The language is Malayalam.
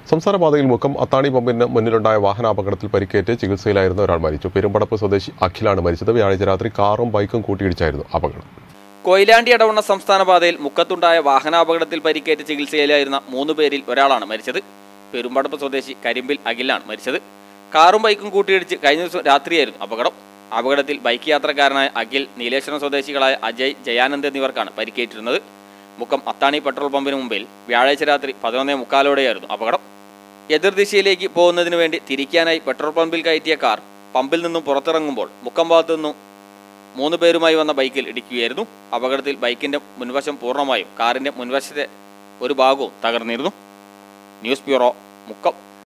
സംസ്ഥാന പാതയിൽ മുക്കം അത്താണി പമ്പിന് മുന്നിലുണ്ടായ വാഹനാപകടത്തിൽ പരിക്കേറ്റ് ചികിത്സയിലായിരുന്ന ഒരാൾ മരിച്ചു പെരുമ്പടപ്പ് സ്വദേശി അഖിലാണ് മരിച്ചത് വ്യാഴാഴ്ച രാത്രി കാറും ബൈക്കും കൂട്ടിയിടിച്ചായിരുന്നു അപകടം കൊയിലാണ്ടി അടവണ്ണ സംസ്ഥാന പാതയിൽ മുക്കത്തുണ്ടായ വാഹനാപകടത്തിൽ പരിക്കേറ്റ് ചികിത്സയിലായിരുന്ന മൂന്ന് പേരിൽ ഒരാളാണ് മരിച്ചത് പെരുമ്പടപ്പ് സ്വദേശി കരിമ്പിൽ അഖിലാണ് മരിച്ചത് കാറും ബൈക്കും കൂട്ടിയിടിച്ച് കഴിഞ്ഞ ദിവസം രാത്രിയായിരുന്നു അപകടം അപകടത്തിൽ ബൈക്ക് യാത്രക്കാരനായ അഖിൽ നീലേശ്വരം സ്വദേശികളായ അജയ് ജയാനന്ദ് എന്നിവർക്കാണ് പരിക്കേറ്റിരുന്നത് മുക്കം അത്താണി പെട്രോൾ പമ്പിന് മുമ്പിൽ വ്യാഴാഴ്ച രാത്രി പതിനൊന്നേ മുക്കാലോടെയായിരുന്നു അപകടം എതിർദിശയിലേക്ക് പോകുന്നതിനു വേണ്ടി തിരിക്കാനായി പെട്രോൾ പമ്പിൽ കയറ്റിയ കാർ പമ്പിൽ നിന്നും പുറത്തിറങ്ങുമ്പോൾ മുക്കം ഭാഗത്തു നിന്നും മൂന്ന് പേരുമായി വന്ന ബൈക്കിൽ ഇടിക്കുകയായിരുന്നു അപകടത്തിൽ ബൈക്കിന്റെ മുൻവശം പൂർണ്ണമായും കാറിന്റെ മുൻവശത്തെ ഒരു ഭാഗവും തകർന്നിരുന്നു ന്യൂസ് ബ്യൂറോ മുക്കം